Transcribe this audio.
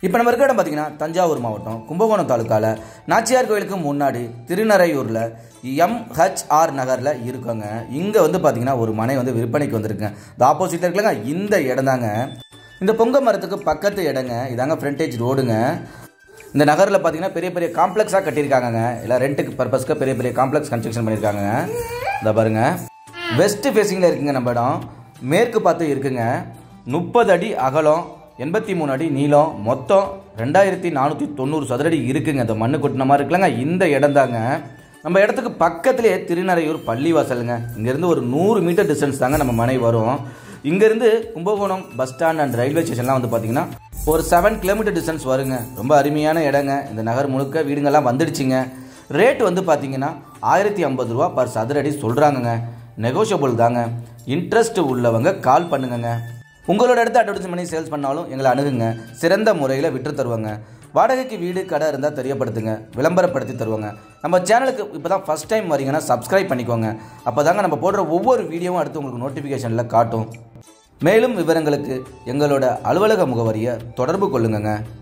இப்போ நம்ம இருக்க இடம் பார்த்தீங்கன்னா தஞ்சாவூர் மாவட்டம் கும்பகோணம் தாலுக்காவில் நாச்சியார் கோயிலுக்கு முன்னாடி திருநறையூரில் எம்ஹெச்ஆர் நகரில் இருக்கோங்க இங்கே வந்து பார்த்தீங்கன்னா ஒரு மனை வந்து விற்பனைக்கு வந்திருக்குங்க இந்த ஆப்போசிட்டில் இருக்கலங்க இந்த இடம் தாங்க இந்த பொங்க மரத்துக்கு பக்கத்து இடங்க இதாங்க ஃப்ரண்டேஜ் ரோடுங்க இந்த நகரில் பார்த்தீங்கன்னா பெரிய பெரிய காம்ப்ளெக்ஸாக கட்டியிருக்காங்கங்க இல்லை ரெண்ட்டுக்கு பர்பஸ்க்கு பெரிய பெரிய காம்ப்ளெக்ஸ் கன்ஸ்ட்ரக்ஷன் பண்ணியிருக்காங்க இந்த பாருங்க வெஸ்ட் ஃபேஸிங்கில் இருக்குங்க நம்ம இடம் மேற்கு பார்த்து இருக்குங்க முப்பது அடி அகலம் எண்பத்தி மூணு அடி நீளம் மொத்தம் ரெண்டாயிரத்தி நானூற்றி தொண்ணூறு சதுரடி இருக்குங்க இந்த மண்ணு கொட்டின மாதிரி இருக்குல்லங்க இந்த இடம் தாங்க நம்ம இடத்துக்கு பக்கத்துலேயே திருநறையூர் பள்ளிவாசலுங்க இங்கேருந்து ஒரு நூறு மீட்டர் டிஸ்டன்ஸ் தாங்க நம்ம மனை வரும் இங்கேருந்து Kumbakonam bus stand and railway ஸ்டேஷன்லாம் வந்து பார்த்தீங்கன்னா ஒரு செவன் கிலோமீட்டர் டிஸ்டன்ஸ் வருங்க ரொம்ப அருமையான இடங்க இந்த நகர் முழுக்க வீடுங்கள்லாம் வந்துடுச்சுங்க ரேட் வந்து பார்த்தீங்கன்னா ஆயிரத்தி ஐம்பது ரூபா பர் சதுரடி சொல்கிறாங்கங்க நெகோஷியபிள் தாங்க இன்ட்ரெஸ்ட் உள்ளவங்க கால் பண்ணுங்கங்க உங்களோட இடத்த அட்வர்டைஸ் பண்ணி சேல்ஸ் பண்ணாலும் எங்களை அணுகுங்க சிறந்த முறையில் விற்று தருவாங்க வாடகைக்கு வீடு கடை இருந்தால் தெரியப்படுத்துங்க விளம்பரப்படுத்தி தருவாங்க நம்ம சேனலுக்கு இப்போ தான் ஃபஸ்ட் டைம் வரீங்கன்னா சப்ஸ்கிரைப் பண்ணிக்கோங்க அப்போ தாங்க நம்ம போடுற ஒவ்வொரு வீடியோவும் அடுத்து உங்களுக்கு நோட்டிஃபிகேஷனில் காட்டும் மேலும் விவரங்களுக்கு எங்களோட அலுவலக முகவரியை தொடர்பு கொள்ளுங்கங்க